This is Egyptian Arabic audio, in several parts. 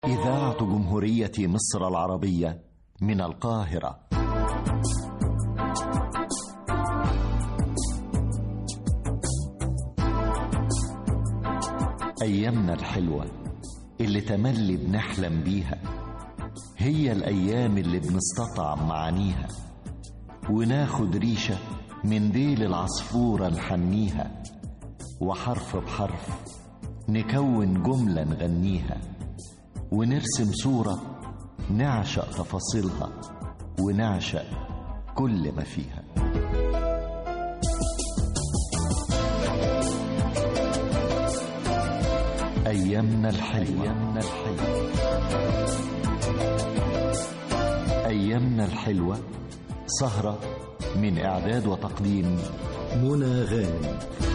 إذاعة جمهورية مصر العربية من القاهرة أيامنا الحلوة اللي تملي بنحلم بيها هي الأيام اللي بنستطعم معانيها وناخد ريشة من ديل العصفورة نحنيها وحرف بحرف نكون جملة نغنيها ونرسم صورة نعشق تفاصيلها ونعشق كل ما فيها أيامنا الحلوة أيامنا الحلوة أيامنا الحلوة سهرة من إعداد وتقديم منى غانم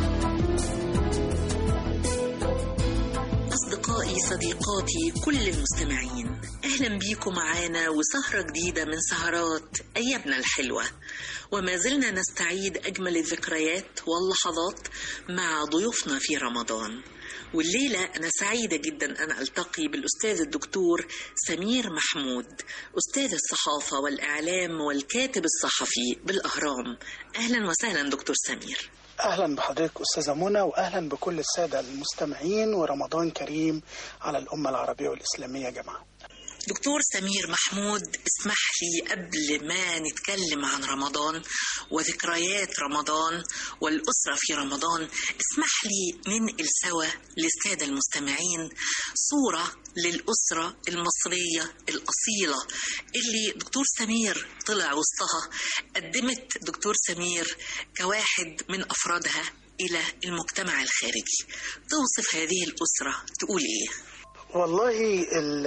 أصدقائي صديقاتي كل المستمعين أهلا بيكم معانا وسهرة جديدة من سهرات أيامنا الحلوة وما زلنا نستعيد أجمل الذكريات واللحظات مع ضيوفنا في رمضان والليلة أنا سعيدة جدا أن ألتقي بالأستاذ الدكتور سمير محمود أستاذ الصحافة والإعلام والكاتب الصحفي بالأهرام أهلا وسهلا دكتور سمير اهلا بحضرتك استاذه منى واهلا بكل الساده المستمعين ورمضان كريم على الامه العربيه والاسلاميه جميعا. دكتور سمير محمود اسمح لي قبل ما نتكلم عن رمضان وذكريات رمضان والأسرة في رمضان اسمح لي ننقل سوا للسادة المستمعين صورة للأسرة المصرية الأصيلة اللي دكتور سمير طلع وسطها قدمت دكتور سمير كواحد من أفرادها إلى المجتمع الخارجي توصف هذه الأسرة تقول إيه؟ والله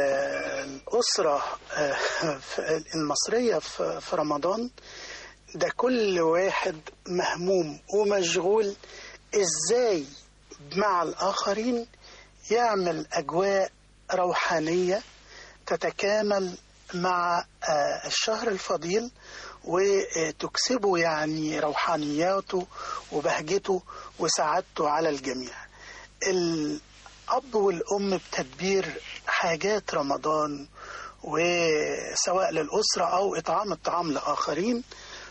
الأسرة المصرية في رمضان ده كل واحد مهموم ومشغول ازاي مع الآخرين يعمل أجواء روحانية تتكامل مع الشهر الفضيل وتكسبه يعني روحانياته وبهجته وسعادته على الجميع الأب والأم بتدبير حاجات رمضان وسواء للأسرة أو إطعام الطعام لآخرين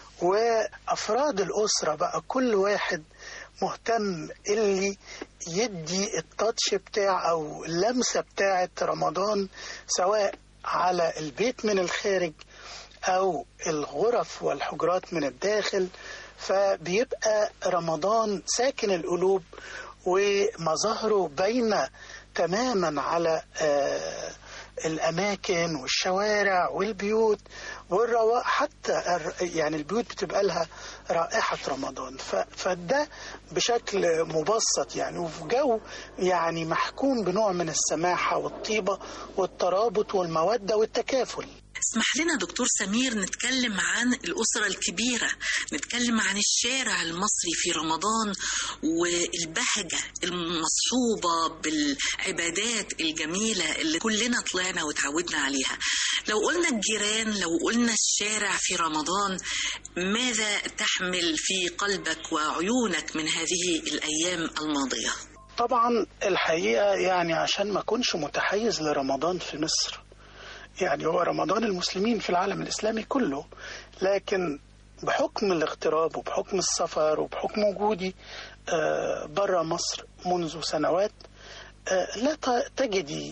وأفراد الأسرة بقى كل واحد مهتم اللي يدي التاتش بتاع أو اللمسة بتاعة رمضان سواء على البيت من الخارج أو الغرف والحجرات من الداخل فبيبقى رمضان ساكن القلوب ومظاهره باينة تماما على آه الأماكن والشوارع والبيوت والرواء حتى يعني البيوت بتبقى لها رائحة رمضان فده بشكل مبسط يعني وفي جو يعني محكوم بنوع من السماحة والطيبة والترابط والمودة والتكافل اسمح لنا دكتور سمير نتكلم عن الأسرة الكبيرة نتكلم عن الشارع المصري في رمضان والبهجة المصحوبة بالعبادات الجميلة اللي كلنا طلعنا وتعودنا عليها لو قلنا الجيران لو قلنا الشارع في رمضان ماذا تحمل في قلبك وعيونك من هذه الأيام الماضية؟ طبعا الحقيقة يعني عشان ما أكونش متحيز لرمضان في مصر يعني هو رمضان المسلمين في العالم الإسلامي كله لكن بحكم الاغتراب وبحكم السفر وبحكم وجودي برا مصر منذ سنوات لا تجدي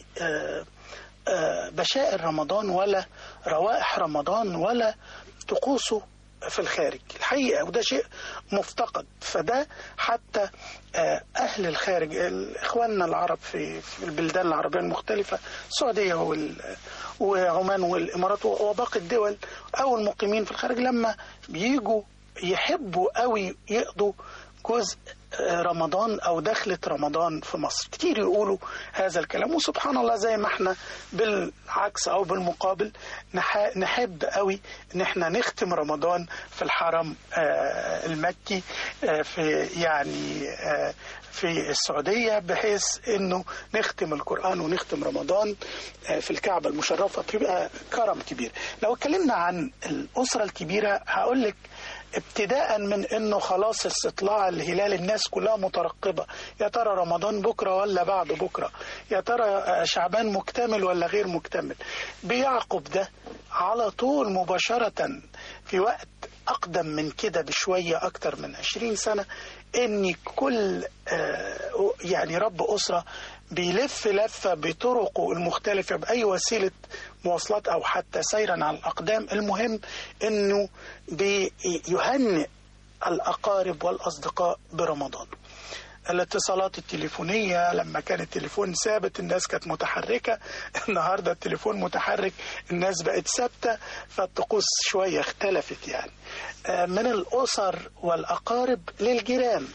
بشائر رمضان ولا روائح رمضان ولا طقوسه في الخارج الحقيقة وده شيء مفتقد فده حتى أهل الخارج إخواننا العرب في البلدان العربية المختلفة السعودية وعمان والإمارات وباقي الدول أو المقيمين في الخارج لما بيجوا يحبوا قوي يقضوا جزء رمضان او دخلة رمضان في مصر كتير يقولوا هذا الكلام وسبحان الله زي ما احنا بالعكس او بالمقابل نحب قوي ان احنا نختم رمضان في الحرم المكي في يعني في السعودية بحيث انه نختم القرآن ونختم رمضان في الكعبة المشرفة بيبقى كرم كبير لو اتكلمنا عن الأسرة الكبيرة هقول لك ابتداء من انه خلاص استطلاع الهلال الناس كلها مترقبه يا ترى رمضان بكره ولا بعد بكره يا ترى شعبان مكتمل ولا غير مكتمل بيعقب ده على طول مباشره في وقت اقدم من كده بشويه اكتر من 20 سنه ان كل يعني رب اسره بيلف لفه بطرقه المختلفه باي وسيله مواصلات او حتى سيرا على الاقدام المهم انه بيهنئ الاقارب والاصدقاء برمضان الاتصالات التليفونية لما كان التليفون ثابت الناس كانت متحركة النهاردة التليفون متحرك الناس بقت ثابتة فالطقوس شوية اختلفت يعني من الأسر والأقارب للجيران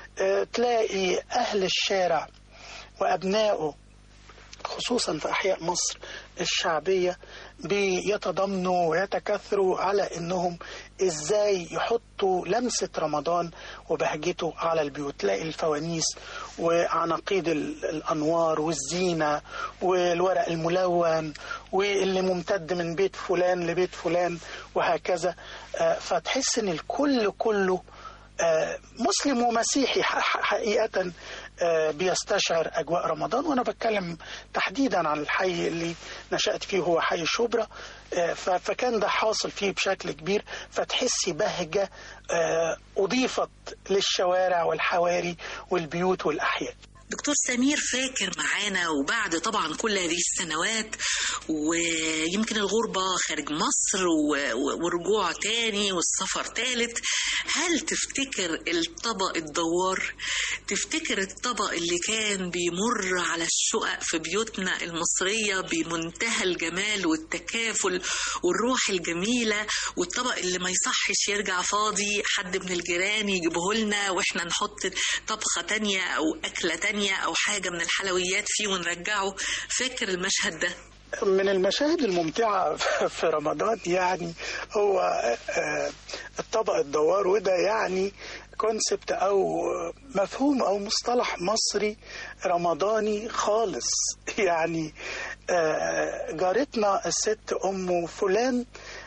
تلاقي أهل الشارع وأبنائه خصوصا في أحياء مصر الشعبية بيتضامنوا ويتكاثروا على أنهم إزاي يحطوا لمسة رمضان وبهجته على البيوت تلاقي الفوانيس وعناقيد الأنوار والزينة والورق الملون واللي ممتد من بيت فلان لبيت فلان وهكذا فتحس أن الكل كله مسلم ومسيحي حقيقة بيستشعر أجواء رمضان وأنا بتكلم تحديدا عن الحي اللي نشأت فيه هو حي شبرا فكان ده حاصل فيه بشكل كبير فتحسي بهجة أضيفت للشوارع والحواري والبيوت والأحياء دكتور سمير فاكر معانا وبعد طبعا كل هذه السنوات ويمكن الغربة خارج مصر ورجوع تاني والسفر تالت هل تفتكر الطبق الدوار تفتكر الطبق اللي كان بيمر على الشقق في بيوتنا المصرية بمنتهى الجمال والتكافل والروح الجميلة والطبق اللي ما يصحش يرجع فاضي حد من الجيران يجيبه لنا واحنا نحط طبخة تانية أو أكلة تانية أو حاجة من الحلويات فيه ونرجعه فاكر المشهد ده من المشاهد الممتعة في رمضان يعني هو الطبق الدوار وده يعني كونسبت أو مفهوم أو مصطلح مصري رمضاني خالص يعني جارتنا الست أم فلان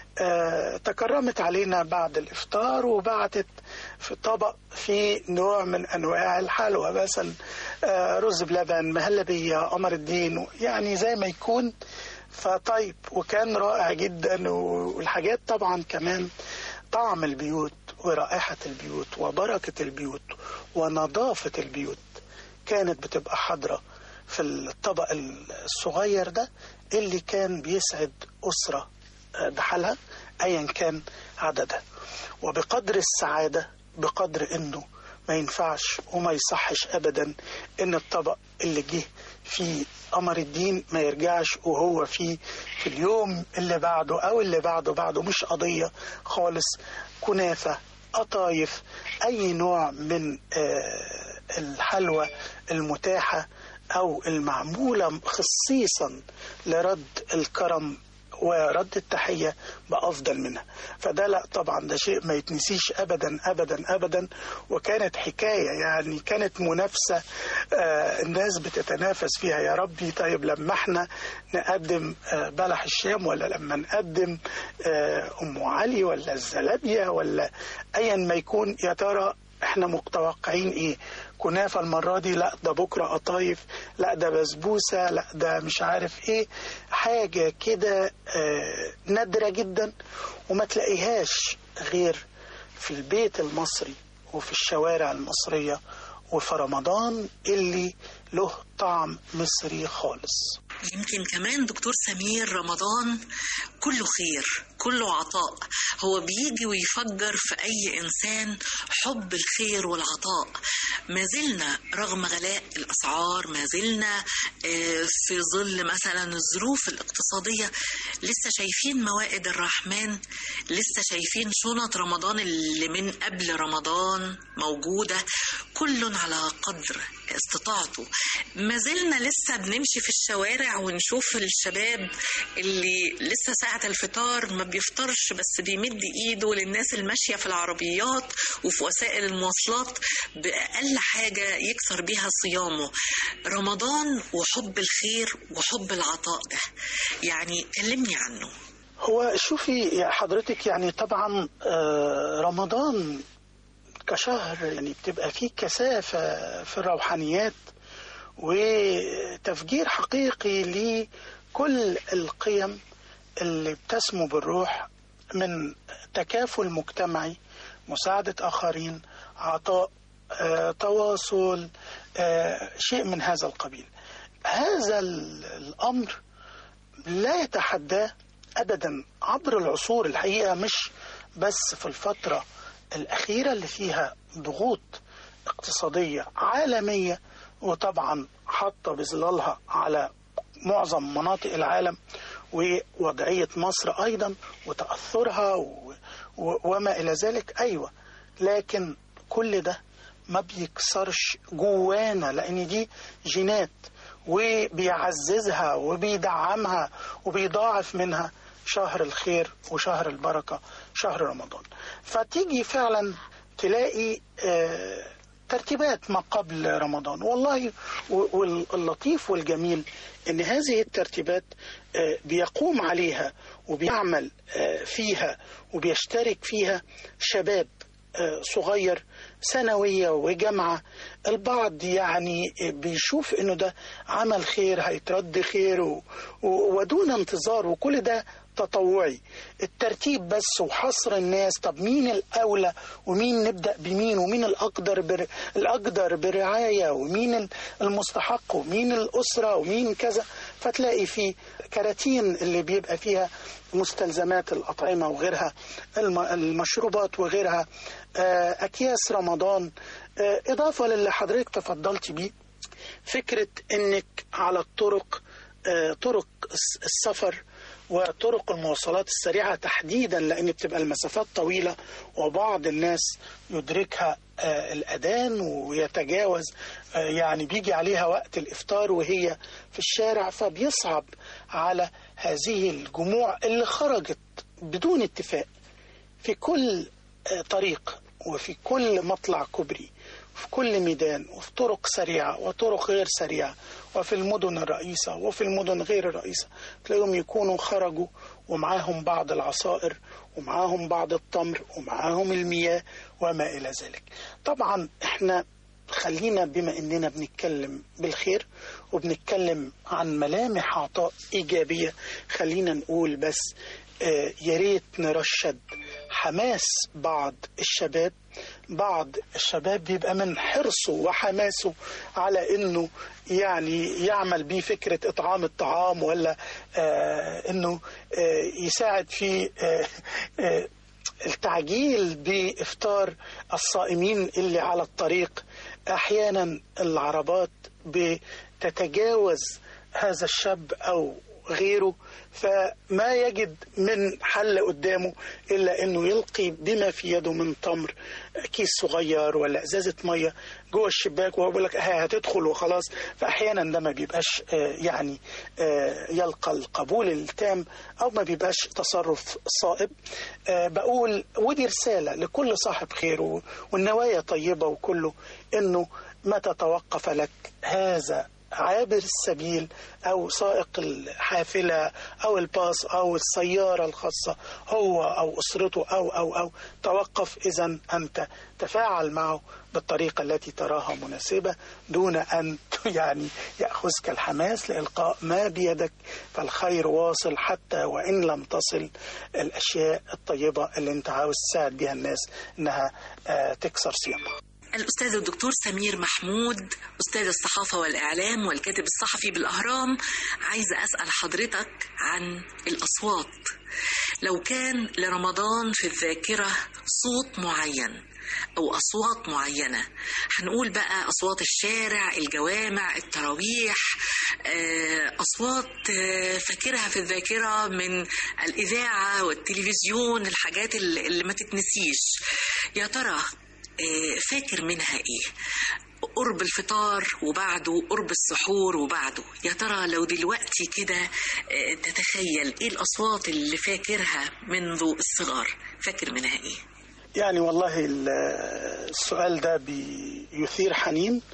تكرمت علينا بعد الإفطار وبعتت في طبق فيه نوع من أنواع الحلوى مثلا رز بلبن مهلبية قمر الدين يعني زي ما يكون فطيب وكان رائع جدا والحاجات طبعا كمان طعم البيوت ورائحة البيوت وبركة البيوت ونظافة البيوت كانت بتبقى حاضرة في الطبق الصغير ده اللي كان بيسعد أسرة بحالها ايا كان عددها وبقدر السعاده بقدر انه ما ينفعش وما يصحش ابدا ان الطبق اللي جه فيه قمر الدين ما يرجعش وهو فيه في اليوم اللي بعده او اللي بعده بعده مش قضيه خالص كنافه قطايف اي نوع من الحلوى المتاحه او المعموله خصيصا لرد الكرم ورد التحية بأفضل منها فده لا طبعا ده شيء ما يتنسيش أبدا أبدا أبدا وكانت حكاية يعني كانت منافسة آه الناس بتتنافس فيها يا ربي طيب لما احنا نقدم آه بلح الشام ولا لما نقدم آه أم علي ولا الزلابية ولا أيا ما يكون يا ترى احنا متوقعين ايه كنافه المره دي لا ده بكره قطايف لا ده بسبوسه لا ده مش عارف ايه حاجه كده آه نادره جدا وما تلاقيهاش غير في البيت المصري وفي الشوارع المصريه وفي رمضان اللي له طعم مصري خالص يمكن كمان دكتور سمير رمضان كله خير كله عطاء هو بيجي ويفجر في أي إنسان حب الخير والعطاء ما زلنا رغم غلاء الأسعار ما زلنا في ظل مثلا الظروف الاقتصادية لسه شايفين موائد الرحمن لسه شايفين شنط رمضان اللي من قبل رمضان موجودة كل على قدر استطاعته ما زلنا لسه بنمشي في الشوارع ونشوف الشباب اللي لسه ساعة الفطار ما بيفطرش بس بيمد ايده للناس الماشية في العربيات وفي وسائل المواصلات بأقل حاجة يكسر بيها صيامه رمضان وحب الخير وحب العطاء ده يعني كلمني عنه هو شوفي يا حضرتك يعني طبعا آه، رمضان كشهر يعني بتبقى فيه كثافة في الروحانيات وتفجير حقيقي لكل القيم اللي بتسمو بالروح من تكافل مجتمعي مساعدة آخرين عطاء آه، تواصل آه، شيء من هذا القبيل هذا ال- الأمر لا يتحداه أبدا عبر العصور الحقيقة مش بس في الفترة الأخيرة اللي فيها ضغوط اقتصادية عالمية وطبعا حاطة بظلالها على معظم مناطق العالم ووضعية مصر أيضا وتأثرها و... و... وما إلى ذلك أيوة لكن كل ده ما بيكسرش جوانا لأن دي جينات وبيعززها وبيدعمها وبيضاعف منها شهر الخير وشهر البركة شهر رمضان فتيجي فعلا تلاقي آه، ترتيبات ما قبل رمضان والله و- واللطيف والجميل ان هذه الترتيبات آه، بيقوم عليها وبيعمل آه، فيها وبيشترك فيها شباب آه، صغير ثانوية وجامعة البعض يعني بيشوف انه ده عمل خير هيترد خير و- و- ودون انتظار وكل ده تطوعي الترتيب بس وحصر الناس طب مين الأولى ومين نبدأ بمين ومين الأقدر بر... الأقدر برعاية ومين المستحق ومين الأسرة ومين كذا فتلاقي في كراتين اللي بيبقى فيها مستلزمات الأطعمة وغيرها الم... المشروبات وغيرها آه، أكياس رمضان آه، إضافة للي حضرتك تفضلت بيه فكرة انك على الطرق آه، طرق الس- السفر وطرق المواصلات السريعة تحديدا لأن بتبقى المسافات طويلة وبعض الناس يدركها آه، الأذان ويتجاوز آه، يعني بيجي عليها وقت الإفطار وهي في الشارع فبيصعب على هذه الجموع اللي خرجت بدون اتفاق في كل آه، طريق وفي كل مطلع كوبري في كل ميدان وفي طرق سريعة وطرق غير سريعة وفي المدن الرئيسة وفي المدن غير الرئيسة تلاقيهم يكونوا خرجوا ومعاهم بعض العصائر ومعاهم بعض التمر ومعاهم المياه وما إلى ذلك طبعا احنا خلينا بما اننا بنتكلم بالخير وبنتكلم عن ملامح عطاء ايجابيه خلينا نقول بس آه، يا ريت نرشد حماس بعض الشباب بعض الشباب بيبقى من حرصه وحماسه على انه يعني يعمل بيه فكره اطعام الطعام ولا آه انه آه يساعد في آه آه التعجيل بإفطار الصائمين اللي على الطريق أحيانا العربات بتتجاوز هذا الشاب أو غيره فما يجد من حل قدامه إلا أنه يلقي بما في يده من تمر كيس صغير ولا إزازة مية جوه الشباك وهو بيقول لك ها هتدخل وخلاص فأحيانا ده ما بيبقاش آه، يعني آه، يلقى القبول التام أو ما بيبقاش تصرف صائب آه، بقول ودي رسالة لكل صاحب خير و- والنوايا طيبة وكله أنه متى توقف لك هذا عابر السبيل أو سائق الحافلة أو الباص أو السيارة الخاصة هو أو أسرته أو أو أو توقف إذا أنت تفاعل معه بالطريقة التي تراها مناسبة دون أن يعني يأخذك الحماس لإلقاء ما بيدك فالخير واصل حتى وإن لم تصل الأشياء الطيبة اللي أنت عاوز تساعد بها الناس إنها آه، تكسر صيامها الأستاذ الدكتور سمير محمود أستاذ الصحافة والإعلام والكاتب الصحفي بالأهرام عايزة أسأل حضرتك عن الأصوات لو كان لرمضان في الذاكرة صوت معين أو أصوات معينة هنقول بقى أصوات الشارع الجوامع التراويح آه، أصوات آه، فاكرها في الذاكرة من الإذاعة والتلفزيون الحاجات اللي اللي ما تتنسيش يا ترى آه، فاكر منها ايه قرب الفطار وبعده قرب السحور وبعده يا ترى لو دلوقتي كده آه، تتخيل ايه الاصوات اللي فاكرها منذ الصغار فاكر منها ايه يعني والله ال- السؤال ده بيثير حنين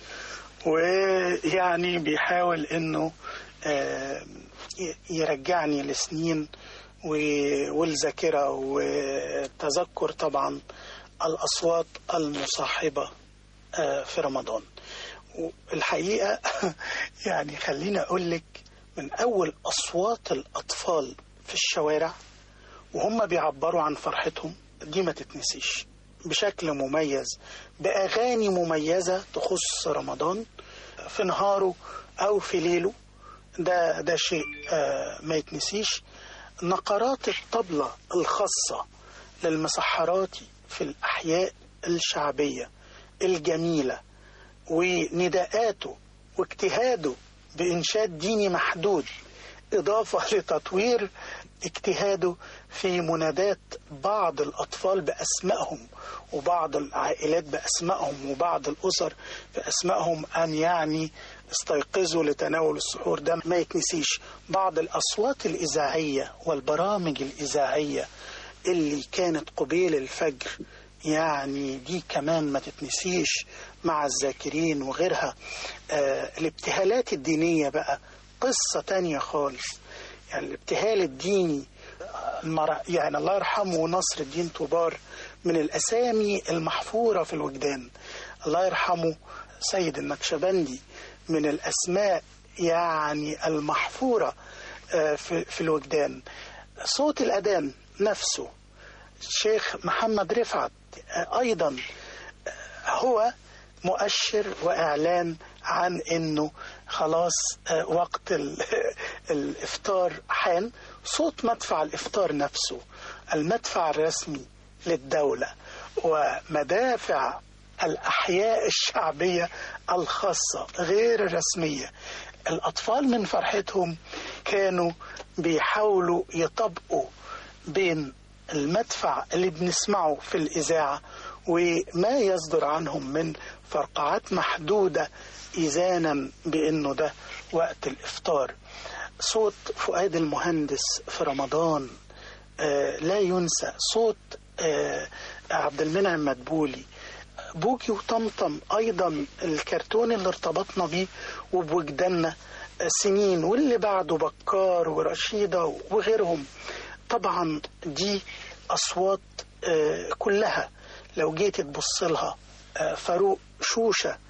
ويعني بيحاول انه آه، ي- يرجعني لسنين و- والذاكرة وتذكر طبعا الأصوات المصاحبة آه، في رمضان الحقيقة يعني خليني أقول لك من أول أصوات الأطفال في الشوارع وهم بيعبروا عن فرحتهم دي ما تتنسيش بشكل مميز بأغاني مميزة تخص رمضان في نهاره أو في ليله ده ده شيء آه، ما يتنسيش نقرات الطبلة الخاصة للمسحراتي في الأحياء الشعبية الجميلة ونداءاته واجتهاده بإنشاد ديني محدود إضافة لتطوير اجتهاده في منادات بعض الأطفال بأسمائهم وبعض العائلات بأسمائهم وبعض الأسر بأسمائهم أن يعني استيقظوا لتناول السحور ده ما يتنسيش بعض الأصوات الإذاعية والبرامج الإذاعية اللي كانت قبيل الفجر يعني دي كمان ما تتنسيش مع الذاكرين وغيرها آه الابتهالات الدينية بقى قصة تانية خالص يعني الابتهال الديني المر... يعني الله يرحمه نصر الدين طوبار من الأسامي المحفورة في الوجدان الله يرحمه سيد النكشبندي من الأسماء يعني المحفورة آه، في, في الوجدان صوت الأذان نفسه الشيخ محمد رفعت آه، أيضا آه، هو مؤشر وإعلان عن أنه خلاص آه، وقت ال- الإفطار حان صوت مدفع الإفطار نفسه المدفع الرسمي للدولة ومدافع الأحياء الشعبية الخاصة غير الرسمية الأطفال من فرحتهم كانوا بيحاولوا يطبقوا بين المدفع اللي بنسمعه في الإذاعة وما يصدر عنهم من فرقعات محدودة إذانا بأنه ده وقت الإفطار صوت فؤاد المهندس في رمضان آه لا ينسى صوت آه عبد المنعم مدبولي بوكي وطمطم ايضا الكرتون اللي ارتبطنا بيه وبوجداننا سنين واللي بعده بكار ورشيدة وغيرهم طبعا دي اصوات آه، كلها لو جيت تبص لها آه، فاروق شوشة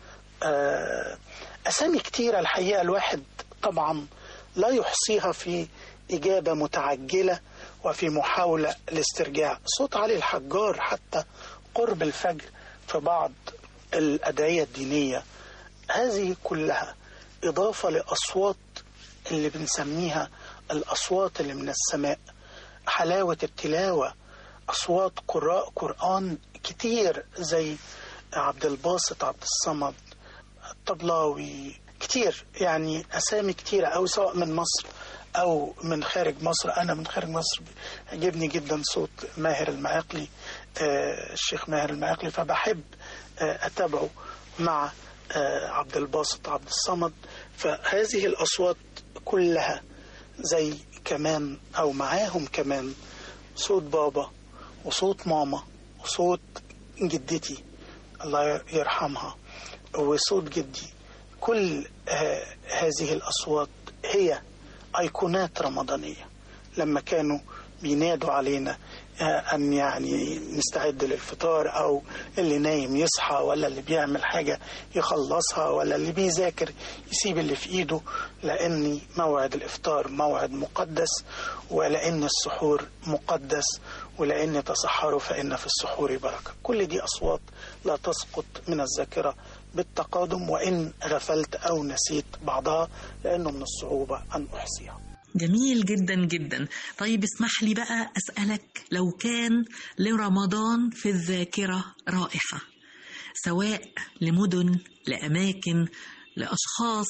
آه، اسامي كتيرة الحقيقة الواحد طبعا لا يحصيها في إجابة متعجلة وفي محاولة لاسترجاع صوت علي الحجار حتى قرب الفجر في بعض الأدعية الدينية هذه كلها إضافة لأصوات اللي بنسميها الأصوات اللي من السماء حلاوة التلاوة أصوات قراء قرآن كتير زي عبد الباسط عبد الصمد الطبلاوي كتير يعني أسامي كتيرة أو سواء من مصر أو من خارج مصر أنا من خارج مصر يعجبني جدا صوت ماهر المعاقلي آه، الشيخ ماهر المعاقلي فبحب آه، أتابعه مع آه، عبد الباسط عبد الصمد فهذه الأصوات كلها زي كمان أو معاهم كمان صوت بابا وصوت ماما وصوت جدتي الله يرحمها وصوت جدي كل آه، هذه الأصوات هي أيقونات رمضانية لما كانوا بينادوا علينا آه، أن يعني نستعد للفطار أو اللي نايم يصحى ولا اللي بيعمل حاجة يخلصها ولا اللي بيذاكر يسيب اللي في إيده لأن موعد الإفطار موعد مقدس ولأن السحور مقدس ولأن تسحروا فإن في السحور بركة كل دي أصوات لا تسقط من الذاكرة بالتقادم وإن غفلت أو نسيت بعضها لأنه من الصعوبة أن أحصيها جميل جدا جدا طيب اسمح لي بقى أسألك لو كان لرمضان في الذاكرة رائحة سواء لمدن لأماكن لأشخاص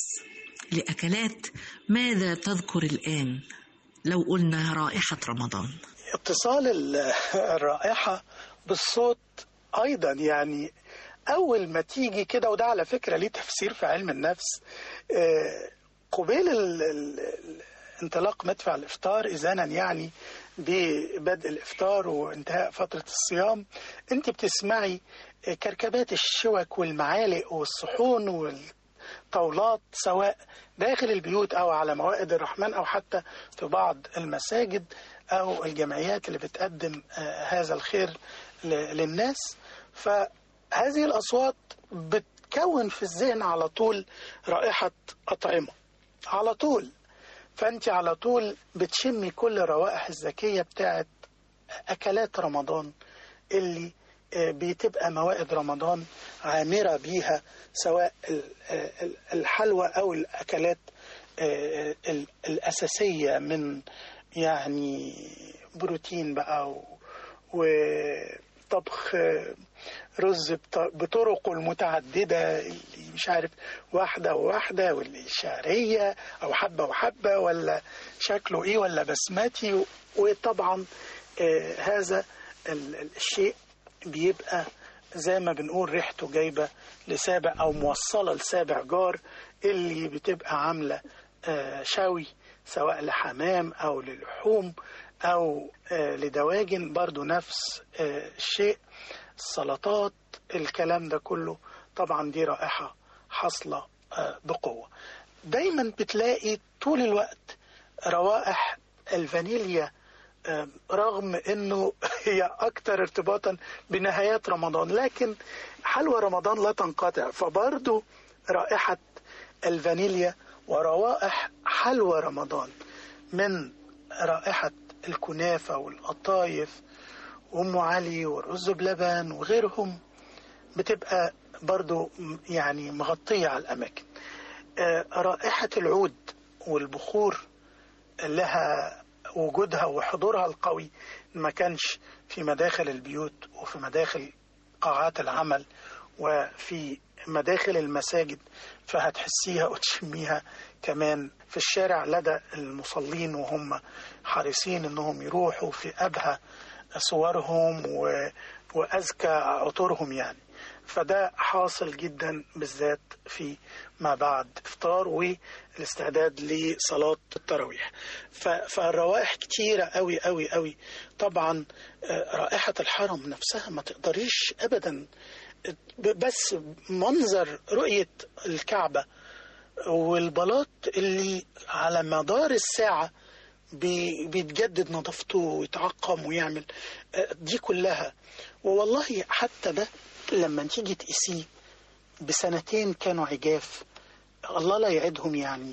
لأكلات ماذا تذكر الآن لو قلنا رائحة رمضان اتصال ال- الرائحة بالصوت أيضا يعني أول ما تيجي كده وده على فكرة ليه تفسير في علم النفس آه، قبيل ال- ال- ال- انطلاق مدفع الإفطار إذانا يعني ببدء الإفطار وانتهاء فترة الصيام أنت بتسمعي كركبات الشوك والمعالق والصحون طاولات سواء داخل البيوت أو على موائد الرحمن أو حتى في بعض المساجد أو الجمعيات اللي بتقدم آه، هذا الخير ل- للناس فهذه الأصوات بتكون في الذهن على طول رائحة أطعمة على طول فأنت على طول بتشمي كل الروائح الذكية بتاعت أكلات رمضان اللي آه، بتبقى موائد رمضان عامرة بيها سواء ال- آه، ال- الحلوى أو الأكلات آه، ال- الأساسية من يعني بروتين بقى و- وطبخ آه، رز بط- بطرقه المتعددة اللي مش عارف واحدة وواحدة واللي شعرية أو حبة وحبة ولا شكله إيه ولا بسمتي وطبعا آه، هذا ال- ال- الشيء بيبقى زي ما بنقول ريحته جايبة لسابع أو موصلة لسابع جار اللي بتبقى عاملة آه، شوي سواء لحمام أو للحوم أو آه، لدواجن برضو نفس آه، الشيء السلطات الكلام ده كله طبعا دي رائحة حاصلة آه، بقوة دايما بتلاقي طول الوقت روائح الفانيليا آه، رغم انه هي اكثر ارتباطا بنهايات رمضان لكن حلوى رمضان لا تنقطع فبرضو رائحة الفانيليا وروائح حلوى رمضان من رائحة الكنافة والقطايف وام علي والرز بلبن وغيرهم بتبقى برضو م- يعني مغطية على الأماكن آه، رائحة العود والبخور لها وجودها وحضورها القوي ما كانش في مداخل البيوت وفي مداخل قاعات العمل وفي مداخل المساجد فهتحسيها وتشميها كمان في الشارع لدى المصلين وهم حريصين انهم يروحوا في ابهى صورهم و... واذكى عطورهم يعني فده حاصل جدا بالذات في ما بعد افطار والاستعداد لصلاة التراويح ف- فالروائح كتيرة قوي قوي قوي طبعا آه، رائحة الحرم نفسها ما تقدريش ابدا ب- بس منظر رؤية الكعبة والبلاط اللي على مدار الساعة بي- بيتجدد نظافته ويتعقم ويعمل آه، دي كلها ووالله حتى ده لما تيجي تقيسيه بسنتين كانوا عجاف الله لا يعدهم يعني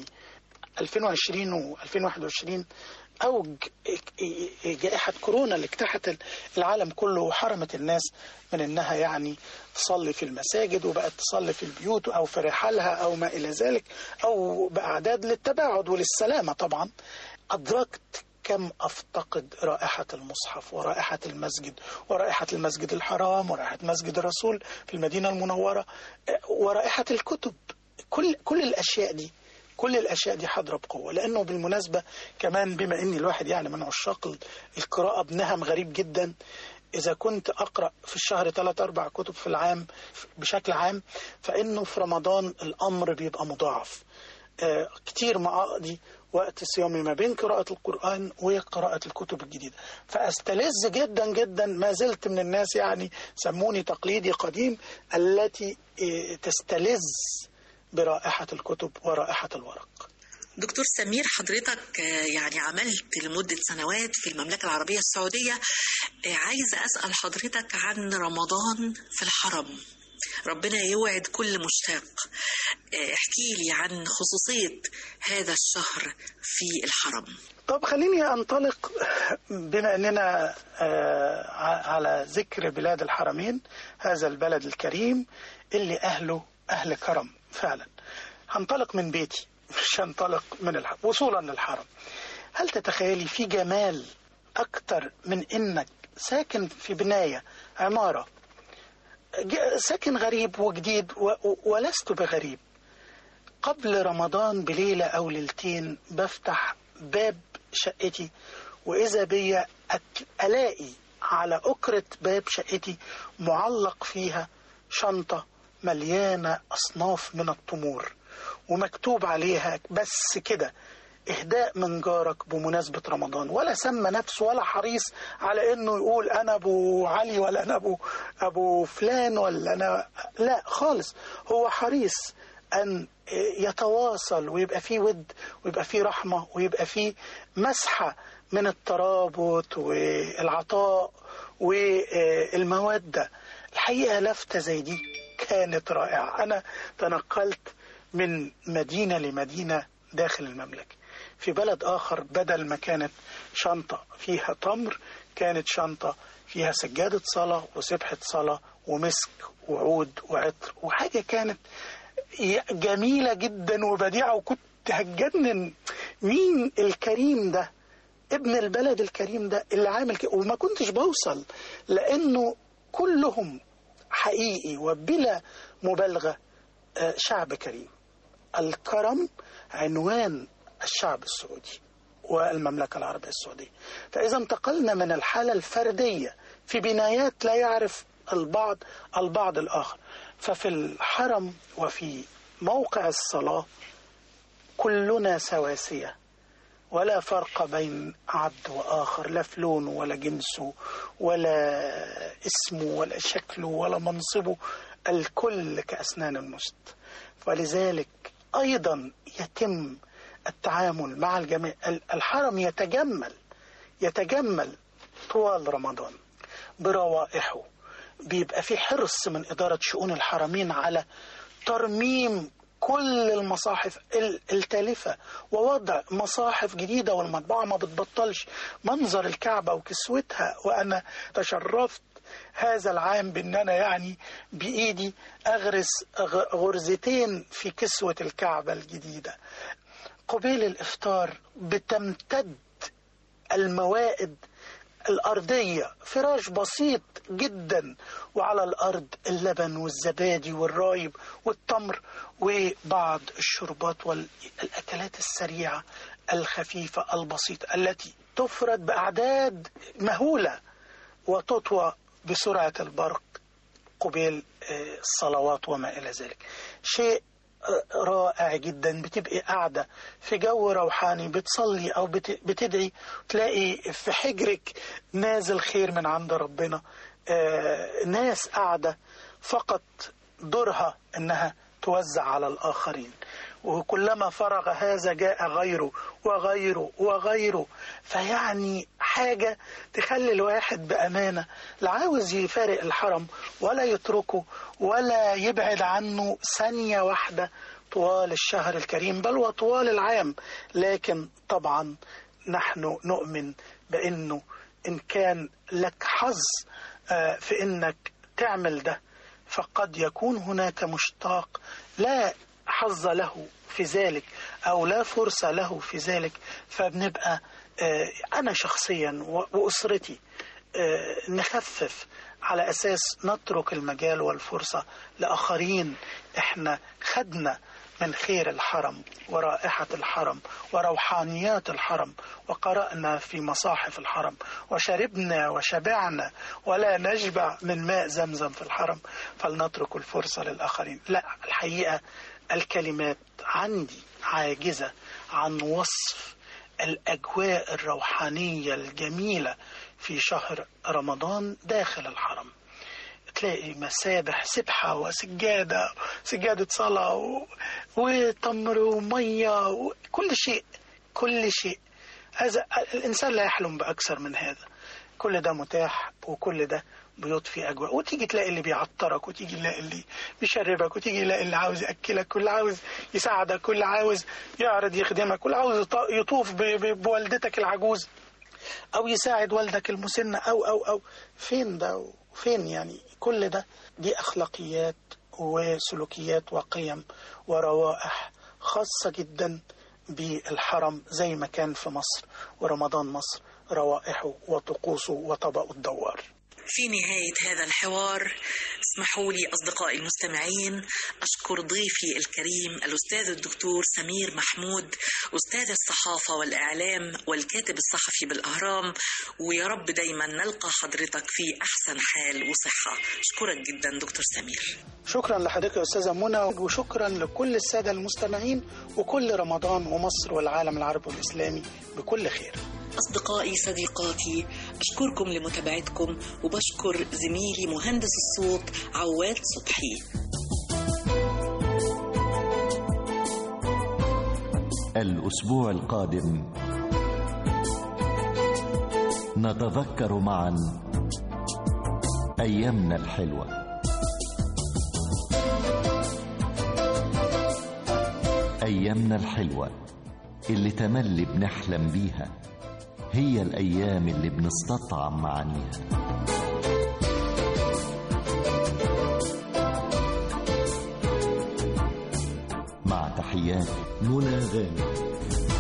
2020 و2021 أوج جائحة كورونا اللي اجتاحت العالم كله وحرمت الناس من إنها يعني تصلي في المساجد وبقت تصلي في البيوت أو في رحالها أو ما إلى ذلك أو بأعداد للتباعد وللسلامة طبعا أدركت كم أفتقد رائحة المصحف ورائحة المسجد ورائحة المسجد الحرام ورائحة مسجد الرسول في المدينة المنورة ورائحة الكتب كل كل الأشياء دي كل الاشياء دي حاضره بقوه لانه بالمناسبه كمان بما ان الواحد يعني من عشاق القراءه بنهم غريب جدا اذا كنت اقرا في الشهر ثلاث اربع كتب في العام بشكل عام فانه في رمضان الامر بيبقى مضاعف آه كتير ما اقضي وقت صيامي ما بين قراءة القرآن وقراءة الكتب الجديدة فأستلذ جدا جدا ما زلت من الناس يعني سموني تقليدي قديم التي آه تستلذ برائحة الكتب ورائحة الورق دكتور سمير حضرتك يعني عملت لمدة سنوات في المملكة العربية السعودية عايزة أسأل حضرتك عن رمضان في الحرم ربنا يوعد كل مشتاق احكي لي عن خصوصية هذا الشهر في الحرم طب خليني أنطلق بما أننا على ذكر بلاد الحرمين هذا البلد الكريم اللي أهله أهل كرم فعلا هنطلق من بيتي مش هنطلق من الحرم وصولا للحرم هل تتخيلي في جمال أكتر من إنك ساكن في بناية عمارة ساكن غريب وجديد ولست بغريب قبل رمضان بليلة أو ليلتين بفتح باب شقتي وإذا بي ألاقي على أكرة باب شقتي معلق فيها شنطة مليانة أصناف من التمور ومكتوب عليها بس كده إهداء من جارك بمناسبة رمضان ولا سمى نفسه ولا حريص على إنه يقول أنا أبو علي ولا أنا أبو أبو فلان ولا أنا لا خالص هو حريص أن يتواصل ويبقى فيه ود ويبقى فيه رحمة ويبقى فيه مسحة من الترابط والعطاء والمودة الحقيقة لفتة زي دي كانت رائعة أنا تنقلت من مدينة لمدينة داخل المملكة في بلد آخر بدل ما كانت شنطة فيها تمر كانت شنطة فيها سجادة صلاة وسبحة صلاة ومسك وعود وعطر وحاجة كانت جميلة جدا وبديعة وكنت هتجنن مين الكريم ده ابن البلد الكريم ده اللي عامل كده وما كنتش بوصل لأنه كلهم حقيقي وبلا مبالغة شعب كريم الكرم عنوان الشعب السعودي والمملكة العربية السعودية فإذا انتقلنا من الحالة الفردية في بنايات لا يعرف البعض البعض الآخر ففي الحرم وفي موقع الصلاة كلنا سواسية ولا فرق بين عبد وآخر لا في لونه ولا جنسه ولا اسمه ولا شكله ولا منصبه الكل كأسنان المشط ولذلك أيضا يتم التعامل مع الجميع الحرم يتجمل يتجمل طوال رمضان بروائحه بيبقى في حرص من إدارة شؤون الحرمين على ترميم كل المصاحف التالفة ووضع مصاحف جديدة والمطبعة ما بتبطلش منظر الكعبة وكسوتها وأنا تشرفت هذا العام بأن أنا يعني بإيدي أغرس غرزتين في كسوة الكعبة الجديدة قبيل الإفطار بتمتد الموائد الأرضية فراش بسيط جدا وعلى الأرض اللبن والزبادي والرايب والتمر وبعض الشربات والأكلات السريعة الخفيفة البسيطة التي تفرد بأعداد مهولة وتطوى بسرعة البرق قبيل الصلوات وما إلى ذلك شيء رائع جدا بتبقي قاعدة في جو روحاني بتصلي أو بتدعي تلاقي في حجرك نازل خير من عند ربنا ناس قاعدة فقط دورها إنها توزع على الآخرين وكلما فرغ هذا جاء غيره وغيره وغيره فيعني حاجة تخلي الواحد بأمانة لا عاوز يفارق الحرم ولا يتركه ولا يبعد عنه ثانية واحدة طوال الشهر الكريم بل وطوال العام لكن طبعا نحن نؤمن بأنه إن كان لك حظ في أنك تعمل ده فقد يكون هناك مشتاق لا حظ له في ذلك أو لا فرصة له في ذلك فبنبقى أنا شخصيا وأسرتي نخفف على أساس نترك المجال والفرصة لآخرين إحنا خدنا من خير الحرم ورائحة الحرم وروحانيات الحرم وقرأنا في مصاحف الحرم وشربنا وشبعنا ولا نشبع من ماء زمزم في الحرم فلنترك الفرصة للآخرين لا الحقيقة الكلمات عندي عاجزة عن وصف الأجواء الروحانية الجميلة في شهر رمضان داخل الحرم تلاقي مسابح سبحة وسجادة سجادة صلاة و... وتمر ومية وكل شيء كل شيء هذا الإنسان لا يحلم بأكثر من هذا كل ده متاح وكل ده بيضفي أجواء وتيجي تلاقي اللي بيعطرك وتيجي تلاقي اللي بيشربك وتيجي تلاقي اللي عاوز يأكلك واللي عاوز يساعدك واللي عاوز يعرض يخدمك واللي عاوز يطوف بوالدتك العجوز أو يساعد والدك المسن أو أو أو فين ده فين يعني كل ده دي أخلاقيات وسلوكيات وقيم وروائح خاصة جدا بالحرم زي ما كان في مصر ورمضان مصر روائحه وطقوسه وطبقه الدوار في نهاية هذا الحوار اسمحوا لي أصدقائي المستمعين أشكر ضيفي الكريم الأستاذ الدكتور سمير محمود أستاذ الصحافة والإعلام والكاتب الصحفي بالأهرام ويا رب دايما نلقى حضرتك في أحسن حال وصحة أشكرك جدا دكتور سمير شكرا لحضرتك يا أستاذة منى وشكرا لكل السادة المستمعين وكل رمضان ومصر والعالم العربي والإسلامي بكل خير أصدقائي صديقاتي أشكركم لمتابعتكم وبشكر زميلي مهندس الصوت عواد صبحي الأسبوع القادم نتذكر معا أيامنا الحلوة أيامنا الحلوة اللي تملي بنحلم بيها هي الأيام اللي بنستطعم معانيها مع تحيات منى غانم